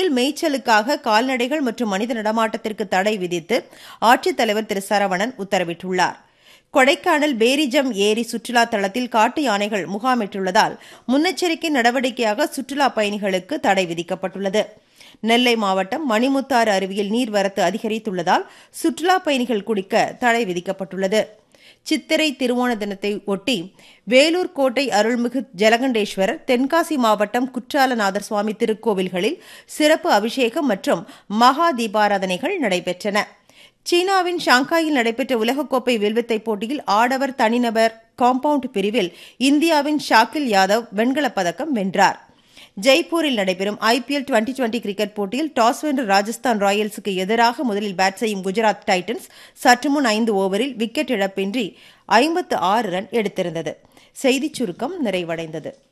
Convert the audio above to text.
ஊட்டியில் மேய்ச்சலுக்காக கால்நடைகள் மற்றும் மனித நடமாட்டத்திற்கு தடை விதித்து ஆட்சித்தலைவர் திரு சரவணன் உத்தரவிட்டுள்ளார் கொடைக்கானல் பேரிஜம் ஏரி சுற்றுலா தளத்தில் காட்டு யானைகள் முகாமிட்டுள்ளதால் முன்னெச்சரிக்கை நடவடிக்கையாக சுற்றுலா பயணிகளுக்கு தடை விதிக்கப்பட்டுள்ளது நெல்லை மாவட்டம் மணிமுத்தாறு அருவியில் நீர்வரத்து அதிகரித்துள்ளதால் சுற்றுலா பயணிகள் குடிக்க தடை விதிக்கப்பட்டுள்ளது சித்திரை திருவோண தினத்தை ஒட்டி வேலூர் கோட்டை அருள்மிகு ஜலகண்டேஸ்வரர் தென்காசி மாவட்டம் குற்றாலநாதர் சுவாமி திருக்கோவில்களில் சிறப்பு அபிஷேகம் மற்றும் மகா தீபாராதனைகள் நடைபெற்றன சீனாவின் ஷாங்காயில் நடைபெற்ற உலகக்கோப்பை வில்வித்தை போட்டியில் ஆடவர் தனிநபர் காம்பவுண்ட் பிரிவில் இந்தியாவின் ஷாக்கில் யாதவ் வெண்கலப் பதக்கம் வென்றார் ஜெய்ப்பூரில் நடைபெறும் ஐபிஎல் டுவெண்டி டுவெண்டி கிரிக்கெட் போட்டியில் டாஸ் வென்ற ராஜஸ்தான் ராயல்ஸுக்கு எதிராக முதலில் பேட் செய்யும் குஜராத் டைட்டன்ஸ் சற்று முன் ஐந்து ஓவரில் விக்கெட் இழப்பின்றி ஐம்பத்து ஆறு ரன் எடுத்திருந்தது செய்திச் சுருக்கம் நிறைவடைந்தது